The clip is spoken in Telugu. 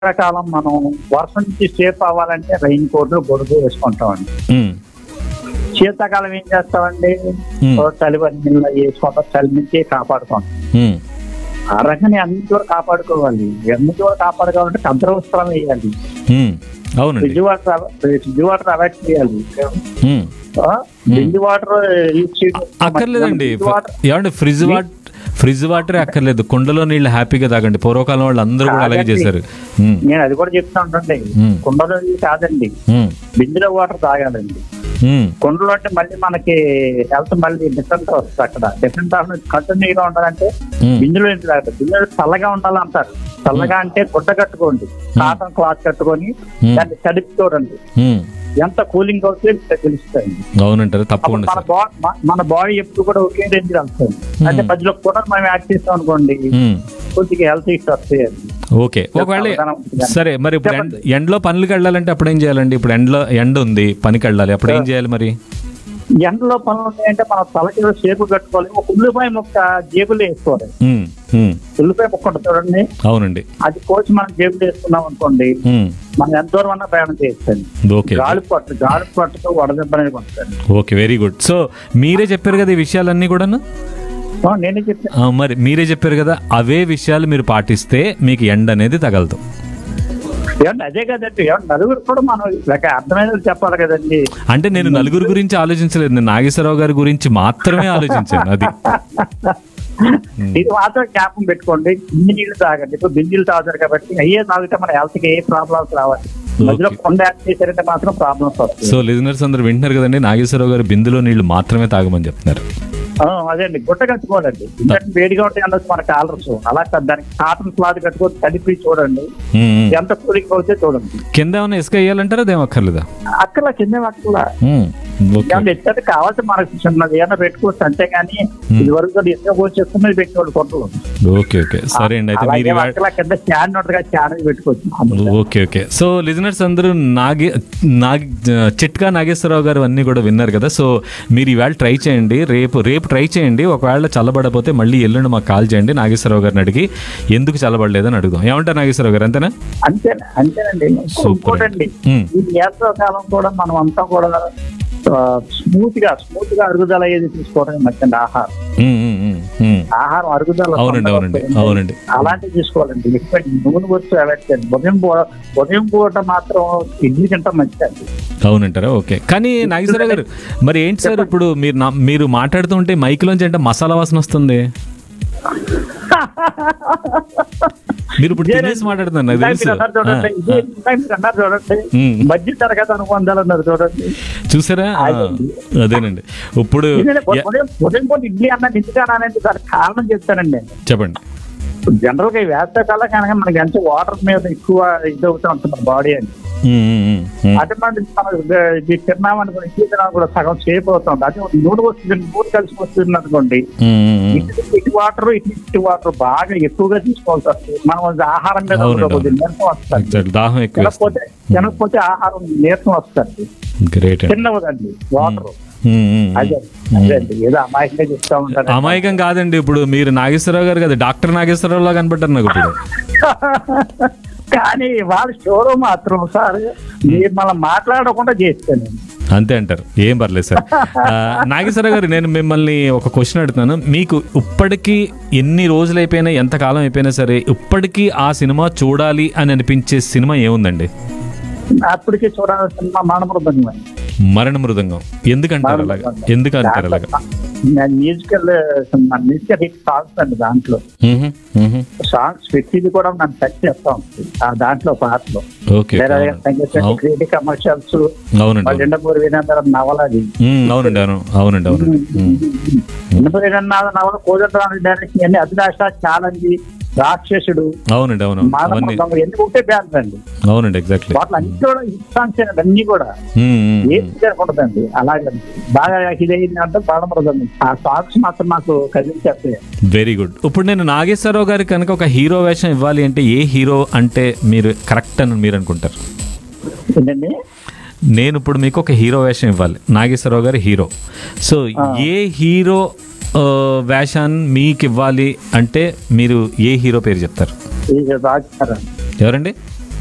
వర్షాకాలం మనం వర్షం నుంచి సేఫ్ అవ్వాలంటే రైన్ కోట్ గొడుగు వేసుకుంటామండి ఉమ్, శీతాకాలం ఏం చేస్తామండి Hmm. ఓ చలి నీళ్ళు వేసుకుంటాం చలి నుంచి కాపాడుకుంటాం ఉమ్, ఆ రకంగా అన్ని కూడా కాపాడుకోవాలి అన్ని కూడా కాపాడుకోవాలంటే కంద్ర వస్త్రం వేయాలి ఉమ్, అవునండి fridge water fridge water avoid చేయాలి ఉమ్. ఫ్రిడ్జ్ వాటర్ యూజ్ చేయడం అక్కర్లేదండి ఫ్రిడ్జ్ వాటర్ ఏమండి ఫ్రిడ్జ్ వాటర్ ఫ్రిడ్జ్ వాటరే అక్కర్లేదు కుండలో నీళ్ళు హ్యాపీగా తాగండి పూర్వకాలం వాళ్ళు అందరూ కూడా అలాగే తాగండి. చేశారు ఉమ్, నేను అది కూడా చెప్తా ఉంటాండి Hmm. కుండలో నీళ్ళు కాదండి ఉమ్, బిందెలో వాటర్ తాగాలండి ఉమ్, కుండలో అంటే మళ్ళీ మనకి హెల్త్ మళ్ళీ డిఫరెంట్ వస్తుంది అక్కడ డిఫరెంట్ కంటిన్యూగా ఉండాలంటే ఉమ్, బిందులో ఏంటి తాగదు బిందులో చల్లగా ఉండాలంటారు చల్లగా అంటే గుడ్డ కట్టుకోండి కాటన్ క్లాత్ కట్టుకొని Hmm. దాన్ని తడిపి చూడండి ఉమ్. ఎంత కూలింగ్ అవుతుంది తెలుస్తుంది అవునంటారు అప్పుడు తప్పకుండా మన సార్ బాడీ మన బాడీ ఎప్పుడు కూడా ఒకే రేంజ్ వెళ్తుంది అంటే మధ్యలో కూడా మనం యాడ్ చేస్తాం అనుకోండి ఉమ్, కొద్దిగా హెల్త్ ఇష్యూ వస్తాయి అది. ఓకే ఒకవేళ అవగాహన ఉంటుంది. సరే మరి ఇప్పుడు ఎండ- ఎండలో పనులకు వెళ్ళాలంటే అప్పుడు ఏం చేయాలండి ఇప్పుడు ఎండలో ఎండ ఉంది పనికి వెళ్ళాలి అప్పుడు ఏం చేయాలి మరి ఎండలో పనులు ఉన్నాయంటే మనం తలకి సేపు కట్టుకోవాలి ఒక ఉల్లిపాయ ముక్క జేబులో వేసుకోవాలి ఉమ్, ఉమ్, ఉల్లిపాయ ముక్క ఉంటుంది చూడండి అవునండి అది కోసి మనం జేబులో వేసుకున్నాం అనుకోండి ఉమ్, మనం ఎంత దూరం అన్నా ప్రయాణం చేయొచ్చండి ఓకే గాలి పట్టు గాలి పట్టుతో వడదెబ్బ అనేది పడుతుంది ఓకే వెరీ గుడ్ సో మీరే చెప్పారు కదా ఈ విషయాలన్నీ కూడాను నేనే చెప్పాను ఆ, మరి మీరే చెప్పారు కదా అవే విషయాలు మీరు పాటిస్తే మీకు ఎండ అనేది తగలదు ఏమంటే అదే కదండి ఏమంటే నలుగురు కూడా మనం లేక అర్థమైనది చెప్పాలి కదండి అంటే నేను నలుగురు గురించి ఆలోచించలేదు నేను నాగేశ్వరరావు గారి గురించి మాత్రమే ఆలోచించాను అది ఇది మాత్రం జ్ఞాపకం పెట్టుకోండి బింది నీళ్ళు తాగండి ఇప్పుడు బింది నీళ్ళు తాగుతారు కాబట్టి అయ్యే తాగితే మన హెల్త్ కి ఏ ప్రాబ్లమ్స్ రావాలి మధ్యలో కొండ యాక్ట్ చేశారంటే మాత్రం ప్రాబ్లమ్స్ వస్తాయి సో లిజనర్స్ అందరూ వింటున్నారు కదండి నాగేశ్వరరావు గారు బిందులో నీళ్లు మాత్రమే తాగమని చెప్తున్నారు ఆ, అదే అండి గుట్ట కట్టుకోవాలండి ఎందుకంటే వేడిగా ఉంటాయి అన్నది మన కాలర్స్ అలా కాదు దానికి కాటన్ క్లాత్ కట్టుకొని తడిపి చూడండి ఉమ్, ఉమ్. ఎంత కూలింగ్ అవుతే చూడండి కింద ఏమైనా ఇసుక వేయాలంటారా అదేం అక్కర్లేదా అక్కడ కింద అక్కడ ఉమ్, ఓకే ఏమన్నా ఎత్తే కావాల్సి మనకు చిన్నది ఏమైనా పెట్టుకోవచ్చు అంతేగాని ఇది వరకు కూడా ఎన్నో పోసేస్తున్నది పెట్టుకోవాలి కొట్టలు ఓకే ఓకే సరే అండి అయితే మీరు ఇవాళ అక్కడ కింద స్టాండ్ ఉంటుంది స్టాండ్ పెట్టుకోవచ్చు ఓకే ఓకే సో లిజనర్స్ అందరూ నాగే నాగ్ చిట్కా నాగేశ్వరరావు గారు అన్నీ కూడా విన్నారు కదా సో మీరు ఈవేళ ట్రై చేయండి రేపు రేపు ట్రై చేయండి ఒకవేళ చల్లబడపోతే మళ్ళీ ఎల్లుండి మాకు కాల్ చేయండి నాగేశ్వరరావు గారిని అడిగి ఎందుకు చల్లబడలేదని అడుగుదాం ఏమంటారు నాగేశ్వరరావు గారు అంతేనా అంతే అంతేనండి Super. ఇంకోటండి ఉమ్, ఈ వేసవకాలం కూడా మనం అంతా కూడా స్మూత్ గా స్మూత్ గా అరుగుదల ఏది తీసుకోవడం మంచిది ఆహారం ఉమ్, ఉమ్, ఉమ్, ఉమ్. ఆహారం అరుగుదల అవునండి అవునండి అవునండి అలాంటివి తీసుకోవాలండి ఎక్కువ నూనె వస్తు అవాయిడ్ చేయండి ఉదయం పూట ఉదయం పూట మాత్రం ఇడ్లీ తింటాం మంచిదండి అవునంటారా ఓకే కానీ నాగేశ్వరరావు గారు మరి ఏంటి సార్ ఇప్పుడు మీరు నా- మీరు మాట్లాడుతుంటే మైక్లోంచి అంటే మసాలా వాసన వస్తుంది మీరు ఇప్పుడు తినేసి మాట్లాడుతున్నారు నాకు ఇందాక తెలుసు మీరు అన్నారు చూడండి ఆ, ఇది ఇందాక మీరు అన్నారు చూడండి ఉమ్. మధ్య తరగతి అనుబంధాలు అన్నారు చూడండి చూసారా ఆ, అదేనండి ఇప్పుడు ఎందుకంటే యా- ఉదయం ఉదయం పూట ఇడ్లీ అన్నది ఎందుకు అనాలంటే దానికి కారణం చెప్తానండి నేను చెప్పండి జనరల్ గా ఈ వేసవకాలం కనుక మనకి ఎంత వాటర్ మీద ఎక్కువ ఇది అవుతూ ఉంటుంది మన బాడీ అని ఉమ్, ఉమ్, ఉమ్, ఉమ్. అదే మనం మనం ఇది తిన్నామనుకోండి ఇడ్లీ తిన్నాం కూడా సగం సేపు అవుతుంది అదే నూనె వస్తుంది నూనె కలిసి వస్తుంది అనుకోండి ఉమ్, ఉమ్, ఉమ్. ఇటు ఇటు వాటర్ ఇటు ఇటు వాటర్ బాగా ఎక్కువగా తీసుకోవాల్సి వస్తుంది మనం అది ఆహారం మీద అవునండి, కూడా కొద్దిగా నీరసం వస్తుంది Exactly. దాహం ఎక్కువ తినకపోతే తినకపోతే ఆహారం నీరసం వస్తుంది గ్రేట్ తిన్నవదండి వాటర్ అదే అదే అండి ఏదో అమాయకంగా చెప్తా ఉంటారు అమాయకం కాదండి ఇప్పుడు మీరు నాగేశ్వరరావు గారు కదా డాక్టర్ నాగేశ్వరరావు లాగా కనపడ్డారు నాకు ఇప్పుడు కానీ వాళ్ళ షోరూమ్ మాత్రం సార్ మీరు మళ్ళీ మాట్లాడకుండా చేస్తాను అంతే అంటారు ఏం పర్లేదు సార్ ఆ, నాగేశ్వరరావు గారు నేను మిమ్మల్ని ఒక క్వశ్చన్ అడుగుతాను మీకు ఇప్పటికీ ఎన్ని రోజులు అయిపోయినా ఎంత కాలం అయిపోయినా సరే ఇప్పటికీ ఆ సినిమా చూడాలి అని అనిపించే సినిమా ఏముంది అప్పటికే చూడాల్సిన మానమృతంగా మరణ మృదంగం ఎందుకంటారు అలాగా ఎందుకు అంటారు అలాగా మ్యూజికల్ మ్యూజికల్ హిట్ సాంగ్స్ అండి దాంట్లో మ్హూ, మ్హూ. సాంగ్స్ ప్రతిది కూడా నన్ను టచ్ చేస్తా ఉంటుంది ఆ దాంట్లో పాటలో ఓకే అవును. క్రియేటివ్ కమర్షియల్స్ అవునండి వాళ్ళు ఎండపూరి వీరేంద్ర నవల అది మ్, అవునండి అవును అవునండి అవునండి మ్. ఎండపూరి వీరేంద్ర నవల కోదండరామ డైరెక్షన్ అన్ని అభిలాష ఛాలెంజ్ రాక్షసుడు అవునండి అవును అవన్నీ మానవ ఎన్ని ఉంటే బ్యాండ్ అండి అవునండి ఎగ్జాక్ట్లీ వాటిలో అన్ని కూడా హిట్ సాంగ్స్ అండి అన్ని కూడా ఏం జరగకూడదండి అలాగే బాగా ఇదైంది అంటే బాధపడదండి ఆ సాంగ్స్ మాత్రం నాకు కదిలించేస్తాయి వెరీ గుడ్ ఇప్పుడు నేను నాగేశ్వరరావు గారికి కనుక ఒక హీరో వేషం ఇవ్వాలి అంటే ఏ హీరో అంటే మీరు కరెక్ట్ అని మీరు అనుకుంటారు ఏంటండి నేను ఇప్పుడు మీకు ఒక హీరో వేషం ఇవ్వాలి నాగేశ్వరరావు గారి హీరో సో ఏ హీరో ఆ, వేషాన్ని మీకు ఇవ్వాలి అంటే మీరు ఏ హీరో పేరు చెప్తారు ఈ రాజకారణ్ ఎవరండి